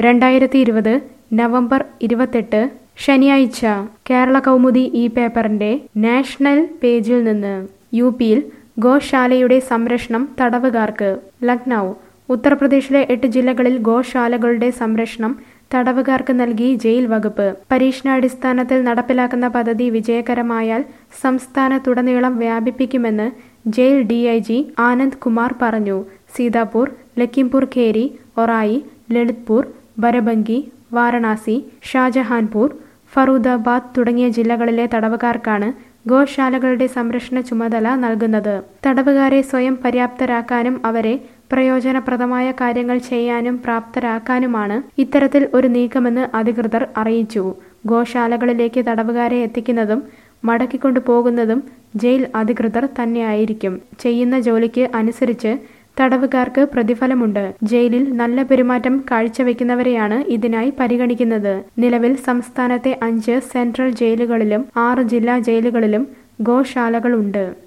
രണ്ടായിരത്തി ഇരുപത് നവംബർ ഇരുപത്തെട്ട് ശനിയാഴ്ച കേരള കൗമുദി ഈ പേപ്പറിന്റെ നാഷണൽ പേജിൽ നിന്ന് യു പിയിൽ ഗോശാലയുടെ സംരക്ഷണം തടവുകാർക്ക് ലക്നൗ ഉത്തർപ്രദേശിലെ എട്ട് ജില്ലകളിൽ ഗോശാലകളുടെ സംരക്ഷണം തടവുകാർക്ക് നൽകി ജയിൽ വകുപ്പ് പരീക്ഷണാടിസ്ഥാനത്തിൽ നടപ്പിലാക്കുന്ന പദ്ധതി വിജയകരമായാൽ സംസ്ഥാനത്തുടനീളം വ്യാപിപ്പിക്കുമെന്ന് ജയിൽ ഡിഐജി ആനന്ദ് കുമാർ പറഞ്ഞു സീതാപൂർ ലക്കിംപൂർ ഖേരി ഒറായി ലളിത്പൂർ ബരബങ്കി വാരണാസി ഷാജഹാൻപൂർ ഫറൂദാബാദ് തുടങ്ങിയ ജില്ലകളിലെ തടവുകാർക്കാണ് ഗോശാലകളുടെ സംരക്ഷണ ചുമതല നൽകുന്നത് തടവുകാരെ സ്വയം പര്യാപ്തരാക്കാനും അവരെ പ്രയോജനപ്രദമായ കാര്യങ്ങൾ ചെയ്യാനും പ്രാപ്തരാക്കാനുമാണ് ഇത്തരത്തിൽ ഒരു നീക്കമെന്ന് അധികൃതർ അറിയിച്ചു ഗോശാലകളിലേക്ക് തടവുകാരെ എത്തിക്കുന്നതും മടക്കിക്കൊണ്ടു പോകുന്നതും ജയിൽ അധികൃതർ തന്നെയായിരിക്കും ചെയ്യുന്ന ജോലിക്ക് അനുസരിച്ച് തടവുകാർക്ക് പ്രതിഫലമുണ്ട് ജയിലിൽ നല്ല പെരുമാറ്റം കാഴ്ചവെക്കുന്നവരെയാണ് ഇതിനായി പരിഗണിക്കുന്നത് നിലവിൽ സംസ്ഥാനത്തെ അഞ്ച് സെൻട്രൽ ജയിലുകളിലും ആറ് ജില്ലാ ജയിലുകളിലും ഗോശാലകളുണ്ട്